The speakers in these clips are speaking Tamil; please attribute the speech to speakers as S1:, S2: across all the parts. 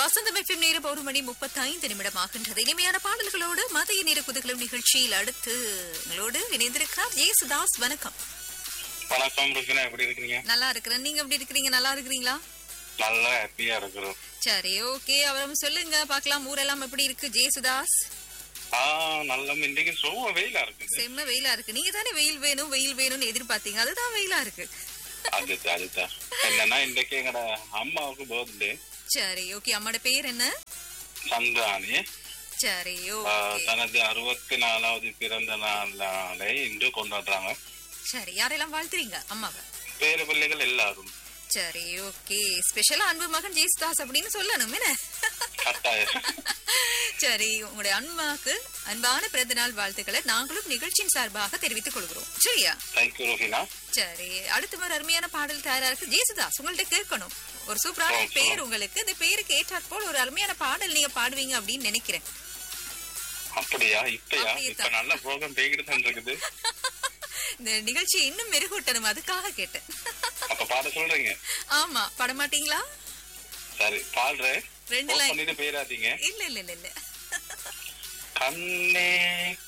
S1: வசந்தம் எஃப்எம் நேரம் ஒரு மணி முப்பத்தைந்து நிமிடம் ஆகின்றது இனிமையான பாடல்களோடு மதிய நேர குதுகலம் நிகழ்ச்சியில் அடுத்து எங்களோடு இணைந்திருக்கிறார் ஜேசுதாஸ் வணக்கம்
S2: வணக்கம் ருக்கினா எப்படி இருக்கீங்க
S1: நல்லா இருக்கிறேன் நீங்க எப்படி இருக்கிறீங்க நல்லா இருக்கிறீங்களா
S2: நல்லா ஹாப்பியா இருக்கிறோம்
S1: சரி ஓகே அவரும் சொல்லுங்க பார்க்கலாம் ஊரெல்லாம் எப்படி இருக்கு ஜேசுதாஸ்
S2: ஆ நல்ல இன்னைக்கு சும்மா வெயிலா இருக்குது
S1: செம்ம வெயிலா இருக்கு நீங்க தானே வெயில் வேணும் வெயில் வேணும்னு எதிர்பார்த்தீங்க அதுதான் வெயிலா இருக்கு
S2: அதுதான் அதுதான் என்னன்னா இன்னைக்கு எங்கட அம்மாவுக்கு பர்த்டே
S1: சரி ஓகே அம்மாட பேர் என்ன
S2: சந்திராணி
S1: சரி
S2: ஆ,
S1: ஓகே
S2: தனது அறுபத்தி நாலாவது பிறந்த நாளை இன்று கொண்டாடுறாங்க
S1: சரி யாரெல்லாம் வாழ்த்துறீங்க அம்மாவை
S2: பேர பிள்ளைகள் எல்லாரும்
S1: சரி ஓகே ஸ்பெஷலா அன்பு மகன் ஜேசுதாஸ் அப்படின்னு சொல்லணும் என்ன
S2: கட்டாயம்
S1: சரி உங்களுடைய அன்பாக்கு அன்பான பிறந்த நாள் வாழ்த்துக்களை நாங்களும் நிகழ்ச்சியின் சார்பாக தெரிவித்துக் கொள்கிறோம் சரியா
S2: தேங்க்யூ ரோஹினா
S1: சரி அடுத்த ஒரு அருமையான பாடல் தயாரா இருக்கு ஜேசுதாஸ் உங்கள்ட்ட கேட்கணும் ஒரு சூப்பரான
S2: ஓ,
S1: பேர் உங்களுக்கு இந்த பேருக்கு ஏற்றாற் போல் ஒரு அருமையான பாடல் நீங்க பாடுவீங்க அப்படின்னு நினைக்கிறேன்
S2: அப்படியா இப்பயா
S1: அப்படியே
S2: இப்ப நல்ல ப்ரோக்ராம் போய்கிட்டு தான் இருக்குது
S1: இந்த நிகழ்ச்சி இன்னும் மெருகூட்டணும் அதுக்காக கேட்டேன்
S2: அப்ப பாட சொல்றீங்க
S1: ஆமா பாட மாட்டீங்களா
S2: சரி பாடுறேன்
S1: ரெண்டு
S2: Off
S1: லைன்
S2: பண்ணிட்டு போயிடாதீங்க
S1: இல்ல இல்ல இல்ல இல்ல
S2: கண்ணே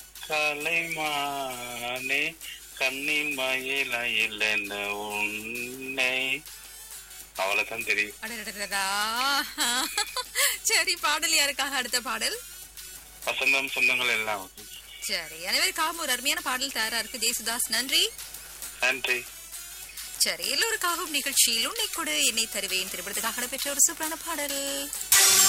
S2: கலைமானே கண்ணின் மயில இல்லைன்னு உன்னை அவ்வளவுதான் தெரியும்
S1: அடடடடா. சரி பாடல் யாருக்காக அடுத்த பாடல்
S2: வசந்தம் சொந்தங்கள் எல்லாம்
S1: சரி அனைவருக்காகவும் ஒரு அருமையான பாடல் தயாரா இருக்கு ஜேசுதாஸ் நன்றி
S2: நன்றி
S1: சரி எல்லோருக்காகவும் நிகழ்ச்சியில் உன்னை கொடு என்னை தருவேன் திருப்பத்துக்காக பெற்ற ஒரு சூப்பரான பாடல்